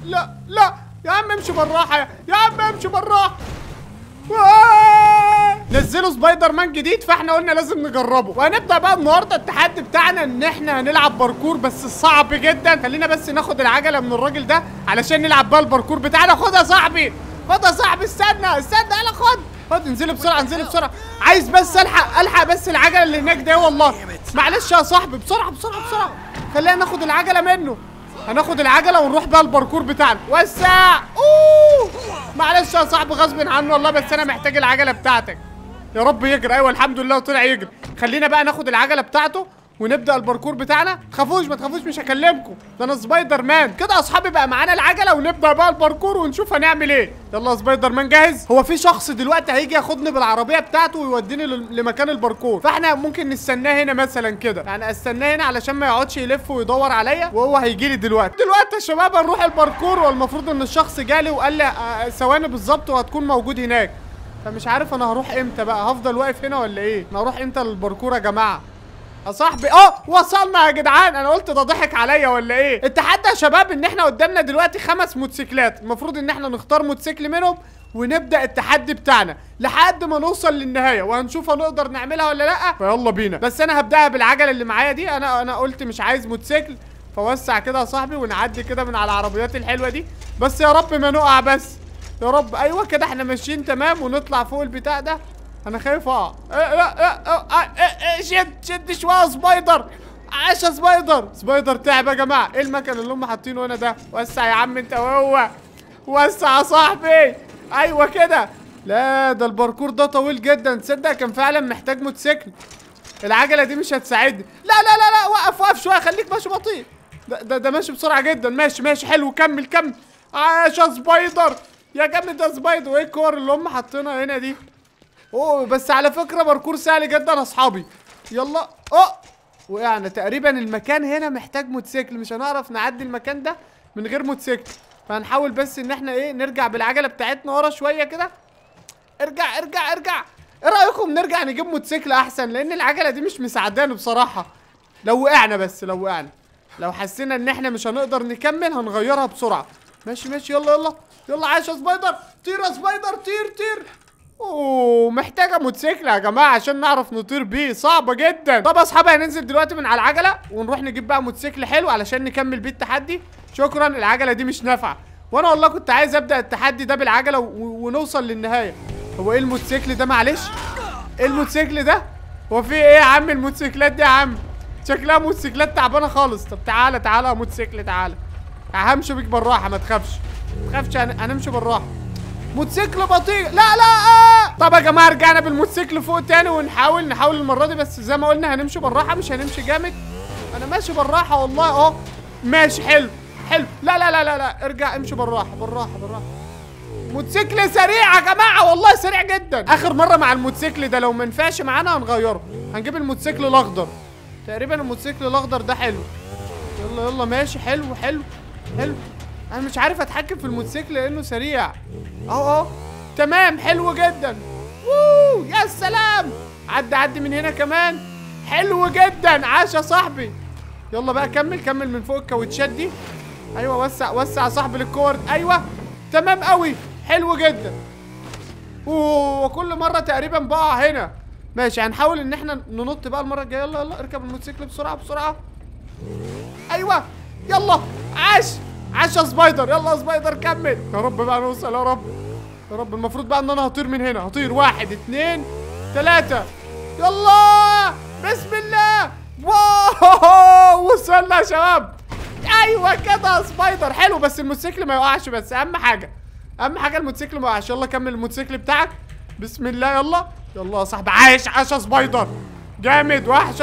لا لا يا عم امشي بالراحه يا, يا عم امشي بالراحه آه! نزلوا سبايدر مان جديد فاحنا قلنا لازم نجربه وهنبدا بقى النهارده التحدي بتاعنا ان احنا هنلعب باركور بس صعب جدا خلينا بس ناخد العجله من الراجل ده علشان نلعب بقى الباركور بتاعنا خد يا صاحبي خد يا صاحبي استنى استنى يلا خد خد انزلي بسرعه انزلي بسرعه عايز بس الحق الحق بس العجله اللي هناك ده والله معلش يا صاحبي بسرعه بسرعه بسرعه خلينا ناخد العجله منه هناخد العجله ونروح بقى الباركور بتاعنا وسع اوه معلش يا صاحبي غصب عنه والله بس انا محتاج العجله بتاعتك يا رب يجري ايوه الحمد لله طلع يجري خلينا بقى ناخد العجله بتاعته ونبدا الباركور بتاعنا تخافوش ما تخافوش مش هكلمكم ده انا سبايدر مان كده يا اصحابي بقى معانا العجله ونبدا بقى الباركور ونشوف هنعمل ايه يلا يا سبايدر مان جاهز هو في شخص دلوقتي هيجي ياخدني بالعربيه بتاعته ويوديني لل- لمكان الباركور فاحنا ممكن نستناه هنا مثلا كده يعني استناه هنا علشان ما يقعدش يلف ويدور عليا وهو هيجي لي دلوقتي دلوقتي يا شباب هنروح الباركور والمفروض ان الشخص جالي وقال لي آه، ثواني بالظبط وهتكون موجود هناك فمش عارف انا هروح امتى بقى هفضل واقف هنا ولا ايه انا هروح امتى للباركور يا جماعه يا صاحبي اه وصلنا يا جدعان انا قلت ده ضحك عليا ولا ايه التحدي يا شباب ان احنا قدامنا دلوقتي خمس موتوسيكلات المفروض ان احنا نختار موتوسيكل منهم ونبدا التحدي بتاعنا لحد ما نوصل للنهايه وهنشوف هنقدر نعملها ولا لا فيلا بينا بس انا هبداها بالعجله اللي معايا دي انا انا قلت مش عايز موتوسيكل فوسع كده يا صاحبي ونعدي كده من على العربيات الحلوه دي بس يا رب ما نقع بس يا رب ايوه كده احنا ماشيين تمام ونطلع فوق البتاع ده انا خايف اقع إيه لا لا اه، إيه، إيه، شد شد شويه يا سبايدر عاش يا سبايدر سبايدر تعب يا جماعه ايه المكان اللي هم حاطينه هنا ده وسع يا عم انت وهو وسع يا صاحبي ايوه كده لا ده الباركور ده طويل جدا تصدق كان فعلا محتاج موتوسيكل العجله دي مش هتساعدني لا لا لا لا وقف وقف شويه خليك ماشي بطيء ده ده, ده ماشي بسرعه جدا ماشي ماشي حلو كمل كمل عاش يا سبايدر يا جامد يا سبايدر وايه الكور اللي هم حاطينها هنا دي اوه بس على فكره باركور سهل جدا يا اصحابي يلا اه وقعنا تقريبا المكان هنا محتاج موتوسيكل مش هنعرف نعدي المكان ده من غير موتوسيكل فهنحاول بس ان احنا ايه نرجع بالعجله بتاعتنا ورا شويه كده ارجع ارجع ارجع ايه رايكم نرجع نجيب موتوسيكل احسن لان العجله دي مش مساعداني بصراحه لو وقعنا بس لو وقعنا لو حسينا ان احنا مش هنقدر نكمل هنغيرها بسرعه ماشي ماشي يلا يلا يلا عايش يا سبايدر طير يا سبايدر طير طير اوه محتاجه موتوسيكل يا جماعه عشان نعرف نطير بيه صعبه جدا طب يا اصحابي هننزل دلوقتي من على العجله ونروح نجيب بقى موتوسيكل حلو علشان نكمل بيه التحدي شكرا العجله دي مش نافعه وانا والله كنت عايز ابدا التحدي ده بالعجله و- ونوصل للنهايه هو ايه الموتوسيكل ده معلش ايه الموتوسيكل ده هو في ايه يا عم الموتوسيكلات دي يا عم شكلها موتوسيكلات تعبانه خالص طب تعالى تعالى يا موتوسيكل تعالى همشي بيك بالراحه ما تخافش ما تخافش هن- هنمشي بالراحه موتوسيكل بطيء لا لا آه. طب يا جماعه رجعنا بالموتوسيكل فوق تاني ونحاول نحاول المره دي بس زي ما قلنا هنمشي بالراحه مش هنمشي جامد انا ماشي بالراحه والله اهو ماشي حلو حلو لا لا لا لا لا ارجع امشي بالراحه بالراحه بالراحه موتوسيكل سريع يا جماعه والله سريع جدا اخر مره مع الموتوسيكل ده لو ما ينفعش معانا هنغيره هنجيب الموتوسيكل الاخضر تقريبا الموتوسيكل الاخضر ده حلو يلا يلا ماشي حلو حلو حلو انا مش عارف اتحكم في الموتوسيكل لانه سريع اهو اهو تمام حلو جدا ووو يا سلام عدي عدي من هنا كمان حلو جدا عاش يا صاحبي يلا بقى كمل كمل من فوق الكاوتشات دي ايوه وسع وسع يا صاحبي للكور ايوه تمام قوي حلو جدا اوه كل مره تقريبا بقع هنا ماشي هنحاول ان احنا ننط بقى المره الجايه يلا يلا اركب الموتوسيكل بسرعه بسرعه ايوه يلا عاش عاش يا سبايدر يلا يا سبايدر كمل يا رب بقى نوصل يا رب يا رب المفروض بقى ان انا هطير من هنا هطير واحد اتنين تلاتة يلا بسم الله واو وصلنا يا شباب ايوه كده يا سبايدر حلو بس الموتوسيكل ما يقعش بس اهم حاجه اهم حاجه الموتوسيكل ما يقعش يلا كمل الموتوسيكل بتاعك بسم الله يلا يلا يا صاحبي عايش عاش يا سبايدر جامد وحش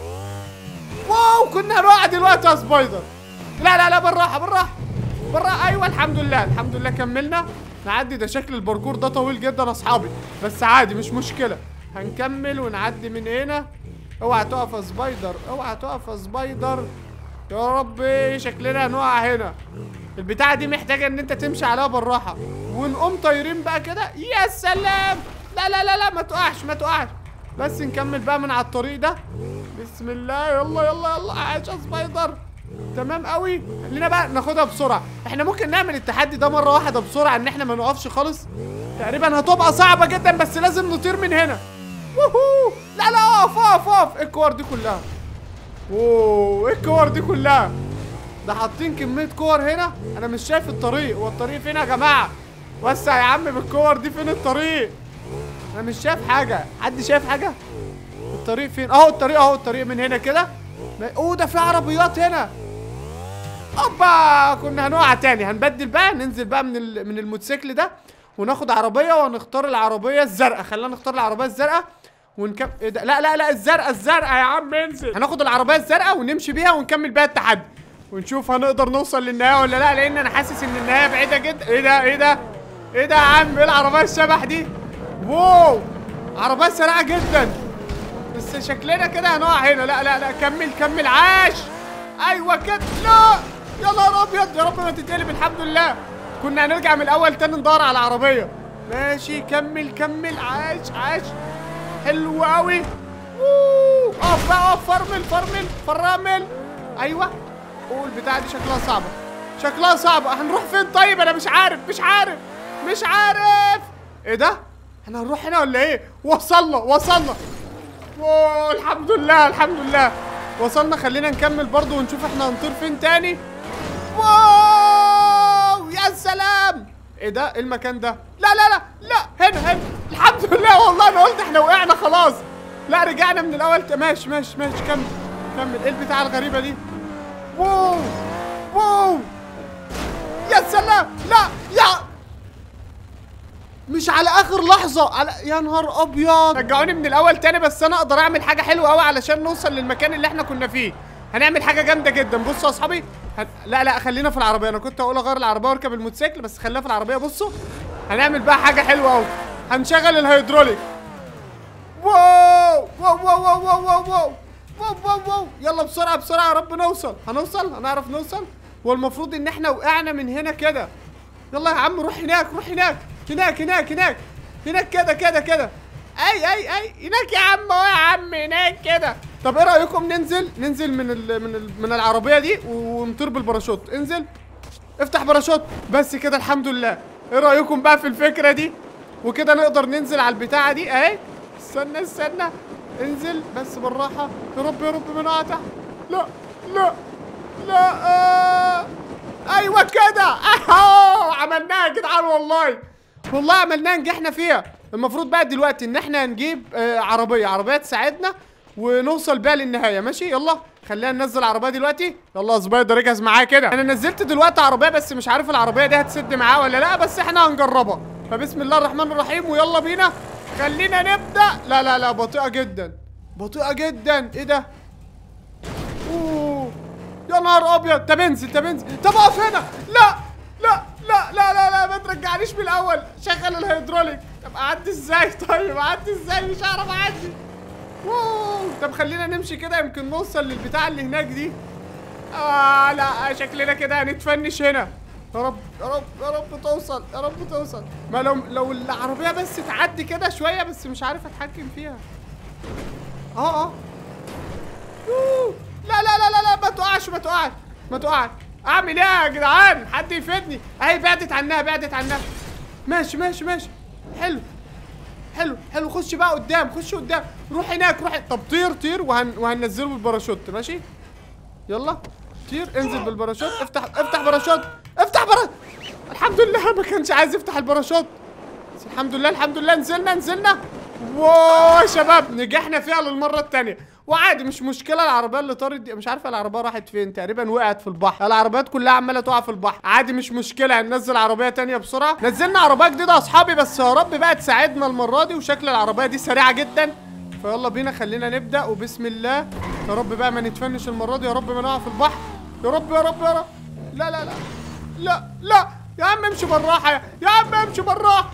واو كنا هنقع دلوقتي يا سبايدر لا لا لا بالراحه بالراحه بالراحه ايوه الحمد لله الحمد لله كملنا نعدي ده شكل الباركور ده طويل جدا يا اصحابي بس عادي مش مشكله هنكمل ونعدي من هنا اوعى تقف يا سبايدر اوعى تقف يا سبايدر يا ربي شكلنا هنقع هنا البتاعه دي محتاجه ان انت تمشي عليها بالراحه ونقوم طايرين بقى كده يا سلام لا لا لا لا ما تقعش ما تقعش بس نكمل بقى من على الطريق ده بسم الله يلا يلا يلا عاش يا سبايدر تمام قوي خلينا بقى ناخدها بسرعه احنا ممكن نعمل التحدي ده مره واحده بسرعه ان احنا ما نقفش خالص تقريبا هتبقى صعبه جدا بس لازم نطير من هنا ووهو لا لا اقف اقف اقف ايه الكور دي كلها اوه ايه الكور دي كلها ده حاطين كميه كور هنا انا مش شايف الطريق هو الطريق فين يا جماعه وسع يا عم بالكور دي فين الطريق انا مش شايف حاجه حد شايف حاجه الطريق فين اهو الطريق اهو الطريق من هنا كده اوه ده في عربيات هنا اوبا كنا هنقع تاني هنبدل بقى ننزل بقى من ال- من الموتوسيكل ده وناخد عربيه ونختار العربيه الزرقاء خلينا نختار العربيه الزرقاء ونكم ايه ده لا لا لا الزرقاء الزرقاء يا عم انزل هناخد العربيه الزرقاء ونمشي بيها ونكمل بيها التحدي ونشوف هنقدر نوصل للنهايه ولا لا لان انا حاسس ان النهايه بعيده جدا ايه ده ايه ده ايه ده يا عم ايه العربيه الشبح دي واو عربيه سريعه جدا بس شكلنا كده هنقع هنا لا لا لا كمل كمل عاش ايوه كده لا يا نهار ابيض يا رب ما تتقلب الحمد لله كنا هنرجع من الاول تاني ندور على العربيه ماشي كمل كمل عاش عاش حلو قوي اوه اقف بقى اقف فرمل فرمل فرمل ايوه اوه البتاعه دي شكلها صعبه شكلها صعبه هنروح فين طيب انا مش عارف مش عارف مش عارف ايه ده احنا هنروح هنا ولا ايه وصلنا وصلنا اوه الحمد لله الحمد لله وصلنا خلينا نكمل برضو ونشوف احنا هنطير فين تاني واو يا سلام ايه ده ايه المكان ده لا لا لا لا هنا هنا الحمد لله والله انا قلت احنا وقعنا خلاص لا رجعنا من الاول ت- ماشي ماشي ماشي كمل كمل ايه البتاعه الغريبه دي واو واو يا سلام لا يا مش على اخر لحظه على يا نهار ابيض رجعوني من الاول تاني بس انا اقدر اعمل حاجه حلوه قوي علشان نوصل للمكان اللي احنا كنا فيه هنعمل حاجه جامده جدا بصوا يا اصحابي هن... لا لا خلينا في العربيه انا كنت اقول اغير العربيه واركب الموتوسيكل بس خلينا في العربيه بصوا هنعمل بقى حاجه حلوه قوي هنشغل الهيدروليك واو واو واو واو واو واو واو واو واو واو يلا بسرعه بسرعه يا رب نوصل هنوصل هنعرف نوصل والمفروض ان احنا وقعنا من هنا كده يلا يا عم روح هناك روح هناك هناك هناك هناك هناك كده كده كده اي اي اي هناك يا عم اهو يا عم هناك كده طب ايه رايكم ننزل ننزل من ال من ال من العربيه دي ونطير بالباراشوت انزل افتح باراشوت بس كده الحمد لله ايه رايكم بقى في الفكره دي وكده نقدر ننزل على البتاعه دي اهي استنى استنى انزل بس بالراحه يا رب يا رب ما نقع تحت لا لا لا آه. ايوه كده اهو عملناها يا جدعان والله والله عملناها نجحنا فيها المفروض بقى دلوقتي ان احنا نجيب آه عربيه عربيه تساعدنا ونوصل بيها للنهايه ماشي يلا خلينا ننزل عربيه دلوقتي يلا يا سبايدر اجهز معايا كده انا نزلت دلوقتي عربيه بس مش عارف العربيه دي هتسد معاه ولا لا بس احنا هنجربها فبسم الله الرحمن الرحيم ويلا بينا خلينا نبدا لا لا لا بطيئه جدا بطيئه جدا ايه ده اوه يا نهار ابيض طب انزل طب انزل طب اقف هنا لا لا لا لا لا لا ما ترجعنيش من الاول شغل الهيدروليك طب اعدي ازاي طيب اعدي ازاي مش هعرف اعدي واو طب خلينا نمشي كده يمكن نوصل للبتاع اللي هناك دي آه لا شكلنا كده هنتفنش هنا يا رب يا رب يا رب توصل يا رب توصل ما لو لو العربية بس تعدي كده شوية بس مش عارف اتحكم فيها اه اه يوه. لا لا لا لا لا ما تقعش ما تقعش ما تقعش اعمل ايه يا جدعان حد يفيدني اهي بعدت عنها بعدت عنها ماشي ماشي ماشي حلو حلو حلو خش بقى قدام خش قدام روح هناك روح طب طير طير وهن... وهننزله بالباراشوت ماشي يلا طير انزل بالباراشوت افتح افتح باراشوت افتح باراشوت الحمد لله ما كانش عايز يفتح الباراشوت بس الحمد لله الحمد لله نزلنا نزلنا واو يا شباب نجحنا فيها للمره الثانيه وعادي مش مشكله العربيه اللي طارت دي مش عارفه العربيه راحت فين تقريبا وقعت في البحر العربيات كلها عماله تقع في البحر عادي مش مشكله هننزل عربيه تانية بسرعه نزلنا عربيه جديده يا اصحابي بس يا رب بقى تساعدنا المره دي وشكل العربيه دي سريعه جدا فيلا بينا خلينا نبدا وبسم الله يا رب بقى ما نتفنش المره دي يا رب ما نقع في البحر يا رب يا رب يا رب لا لا لا لا لا يا عم امشي بالراحه يا, يا عم امشي بالراحه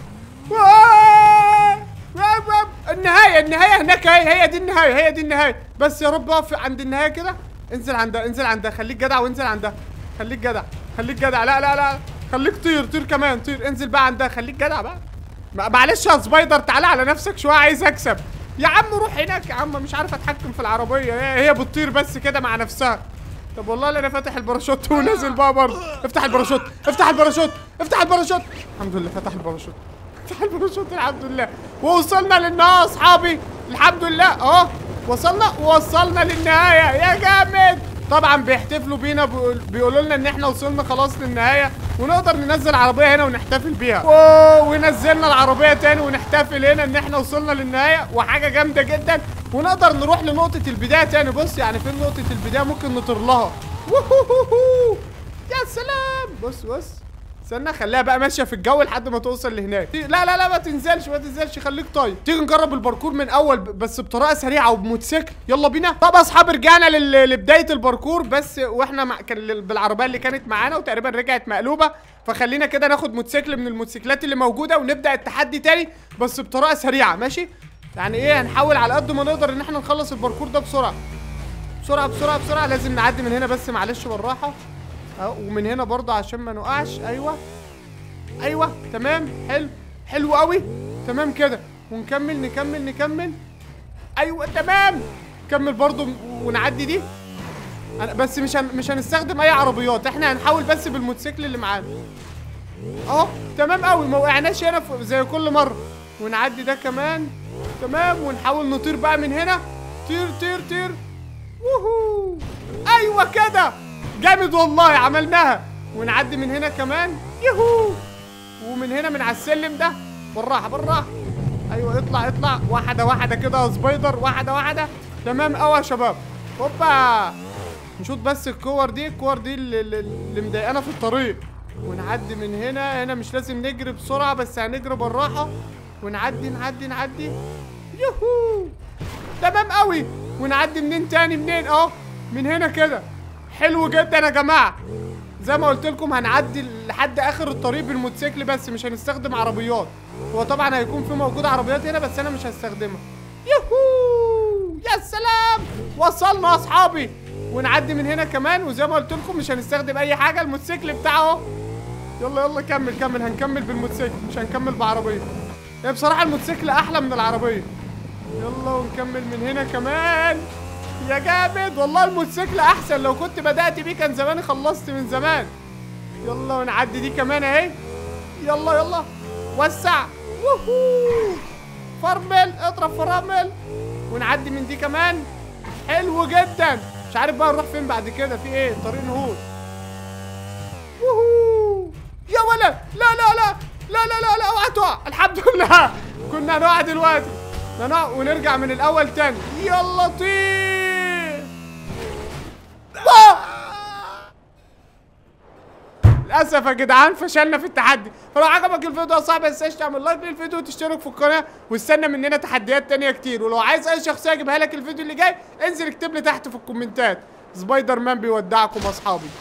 النهاية النهاية هناك هي هي دي النهاية هي دي النهاية بس يا رب اقف عند النهاية كده انزل عندها انزل عندها خليك جدع وانزل عندها خليك جدع خليك جدع لا لا لا خليك طير طير كمان طير انزل بقى عندها خليك جدع بقى ما- معلش يا سبايدر تعالى على نفسك شوية عايز اكسب يا عم روح هناك يا عم مش عارف اتحكم في العربية هي, هي بتطير بس كده مع نفسها طب والله لا انا فاتح الباراشوت ونازل بقى برضه افتح الباراشوت افتح الباراشوت افتح الباراشوت الحمد لله فتح الباراشوت فتح الباراشوت الحمد لله ووصلنا للنهايه يا اصحابي الحمد لله اهو وصلنا وصلنا للنهايه يا جامد طبعا بيحتفلوا بينا بيقول- بيقولوا لنا ان احنا وصلنا خلاص للنهايه ونقدر ننزل عربيه هنا ونحتفل بيها واو ونزلنا العربيه تاني ونحتفل هنا ان احنا وصلنا للنهايه وحاجه جامده جدا ونقدر نروح لنقطه البدايه تاني بص يعني فين نقطه البدايه ممكن نطير لها وهوهوهو. يا سلام بص بص استنى خليها بقى ماشيه في الجو لحد ما توصل لهناك لا لا لا ما تنزلش ما تنزلش خليك طيب تيجي نجرب الباركور من اول ب- بس بطريقه سريعه وبموتوسيكل يلا بينا طب يا اصحاب رجعنا لل- لبدايه الباركور بس واحنا مع... كان لل- بالعربيه اللي كانت معانا وتقريبا رجعت مقلوبه فخلينا كده ناخد موتوسيكل من الموتوسيكلات اللي موجوده ونبدا التحدي تاني بس بطريقه سريعه ماشي يعني ايه هنحاول على قد ما نقدر ان احنا نخلص الباركور ده بسرعه بسرعه بسرعه بسرعه لازم نعدي من هنا بس معلش بالراحه اهو ومن هنا برضه عشان ما نقعش ايوه ايوه تمام حلو حلو قوي تمام كده ونكمل نكمل نكمل ايوه تمام نكمل برضه ونعدي دي أنا بس مش هن... مش هنستخدم اي عربيات احنا هنحاول بس بالموتوسيكل اللي معانا اهو تمام قوي ما وقعناش هنا في- زي كل مره ونعدي ده كمان تمام ونحاول نطير بقى من هنا طير طير طير ووهو ايوه كده جامد والله عملناها ونعدي من هنا كمان يهو ومن هنا من على السلم ده بالراحه بالراحه ايوه اطلع اطلع واحده واحده كده يا سبايدر واحده واحده تمام قوي يا شباب هوبا نشوط بس الكور دي الكور دي اللي, اللي- اللي مضايقانا في الطريق ونعدي من هنا هنا مش لازم نجري بسرعه بس هنجري بالراحه ونعدي نعدي نعدي يهو تمام قوي ونعدي منين تاني منين اه من هنا كده حلو جدا يا جماعه زي ما قلت لكم هنعدي لحد اخر الطريق بالموتوسيكل بس مش هنستخدم عربيات هو طبعا هيكون في موجود عربيات هنا بس انا مش هستخدمها يهو يا سلام وصلنا يا اصحابي ونعدي من هنا كمان وزي ما قلت لكم مش هنستخدم اي حاجه الموتوسيكل بتاعه اهو يلا يلا كمل كمل هنكمل بالموتوسيكل مش هنكمل بعربيه يعني بصراحه الموتوسيكل احلى من العربيه يلا ونكمل من هنا كمان يا جامد والله الموتوسيكل احسن لو كنت بدأت بيه كان زماني خلصت من زمان يلا ونعدي دي كمان اهي يلا يلا وسع ووهو فرمل اضرب فرامل ونعدي من دي كمان حلو جدا مش عارف بقى نروح فين بعد كده في ايه طريق نهود ووهو يا ولد لا لا لا لا لا لا لا اوعى تقع الحمد لله كنا هنقع دلوقتي نقع ونرجع من الاول تاني يلا طير آه! للاسف يا جدعان فشلنا في التحدي فلو عجبك الفيديو يا صاحبي ما تنساش تعمل لايك للفيديو وتشترك في القناه واستنى مننا تحديات تانية كتير ولو عايز اي شخصيه اجيبها لك الفيديو اللي جاي انزل اكتب لي تحت في الكومنتات سبايدر مان بيودعكم اصحابي